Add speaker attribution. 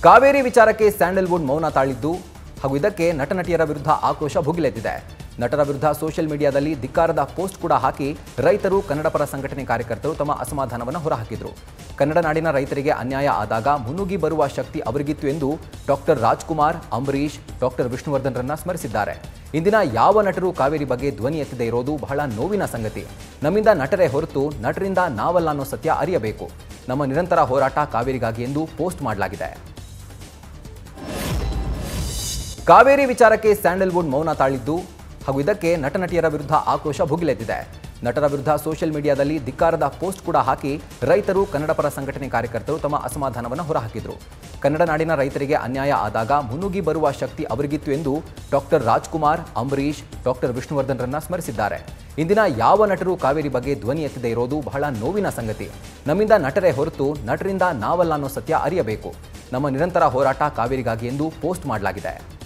Speaker 1: ಕಾವೇರಿ ವಿಚಾರಕ್ಕೆ ಸ್ಯಾಂಡಲ್ವುಡ್ ಮೌನ ತಾಳಿದ್ದು ಹಾಗೂ ಇದಕ್ಕೆ ನಟ ನಟಿಯರ ವಿರುದ್ಧ ಆಕ್ರೋಶ ಭುಗಿಲೆದ್ದಿದೆ ನಟರ ವಿರುದ್ಧ ಸೋಷಿಯಲ್ ಮೀಡಿಯಾದಲ್ಲಿ ಧಿಕ್ಕಾರದ ಪೋಸ್ಟ್ ಕೂಡ ಹಾಕಿ ರೈತರು ಕನ್ನಡ ಪರ ಸಂಘಟನೆ ಕಾರ್ಯಕರ್ತರು ತಮ್ಮ ಅಸಮಾಧಾನವನ್ನು ಹೊರಹಾಕಿದ್ರು ಕನ್ನಡ ನಾಡಿನ ರೈತರಿಗೆ ಅನ್ಯಾಯ ಆದಾಗ ಮುನ್ನುಗ್ಗಿ ಬರುವ ಶಕ್ತಿ ಅವರಿಗಿತ್ತು ಎಂದು ಡಾಕ್ಟರ್ ರಾಜ್ಕುಮಾರ್ ಅಂಬರೀಷ್ ಡಾಕ್ಟರ್ ವಿಷ್ಣುವರ್ಧನ್ರನ್ನ ಸ್ಮರಿಸಿದ್ದಾರೆ ಇಂದಿನ ಯಾವ ನಟರು ಕಾವೇರಿ ಬಗ್ಗೆ ಧ್ವನಿ ಎತ್ತದೇ ಇರೋದು ಬಹಳ ನೋವಿನ ಸಂಗತಿ ನಮ್ಮಿಂದ ನಟರೇ ಹೊರತು ನಟರಿಂದ ನಾವಲ್ಲ ಅನ್ನೋ ಸತ್ಯ ಅರಿಯಬೇಕು ನಮ್ಮ ನಿರಂತರ ಹೋರಾಟ ಕಾವೇರಿಗಾಗಿ ಎಂದು ಪೋಸ್ಟ್ ಮಾಡಲಾಗಿದೆ ಕಾವೇರಿ ವಿಚಾರಕ್ಕೆ ಸ್ಯಾಂಡಲ್ವುಡ್ ಮೌನ ತಾಳಿದ್ದು ಹಾಗೂ ಇದಕ್ಕೆ ನಟ ನಟಿಯರ ವಿರುದ್ಧ ಆಕ್ರೋಶ ಭುಗಿಲೆದ್ದಿದೆ ನಟರ ವಿರುದ್ಧ ಸೋಷಿಯಲ್ ಮೀಡಿಯಾದಲ್ಲಿ ಧಿಕ್ಕಾರದ ಪೋಸ್ಟ್ ಕೂಡ ಹಾಕಿ ರೈತರು ಕನ್ನಡ ಪರ ಸಂಘಟನೆ ಕಾರ್ಯಕರ್ತರು ತಮ್ಮ ಅಸಮಾಧಾನವನ್ನು ಹೊರಹಾಕಿದ್ರು ಕನ್ನಡ ನಾಡಿನ ರೈತರಿಗೆ ಅನ್ಯಾಯ ಆದಾಗ ಮುನ್ನುಗ್ಗಿ ಬರುವ ಶಕ್ತಿ ಅವರಿಗಿತ್ತು ಎಂದು ಡಾಕ್ಟರ್ ರಾಜ್ಕುಮಾರ್ ಅಂಬರೀಷ್ ಡಾಕ್ಟರ್ ವಿಷ್ಣುವರ್ಧನ್ರನ್ನ ಸ್ಮರಿಸಿದ್ದಾರೆ ಇಂದಿನ ಯಾವ ನಟರು ಕಾವೇರಿ ಬಗ್ಗೆ ಧ್ವನಿ ಎತ್ತದೇ ಇರೋದು ಬಹಳ ನೋವಿನ ಸಂಗತಿ ನಮ್ಮಿಂದ ನಟರೇ ಹೊರತು ನಟರಿಂದ ನಾವಲ್ಲ ಅನ್ನೋ ಸತ್ಯ ಅರಿಯಬೇಕು ನಮ್ಮ ನಿರಂತರ ಹೋರಾಟ ಕಾವೇರಿಗಾಗಿ ಎಂದು ಪೋಸ್ಟ್ ಮಾಡಲಾಗಿದೆ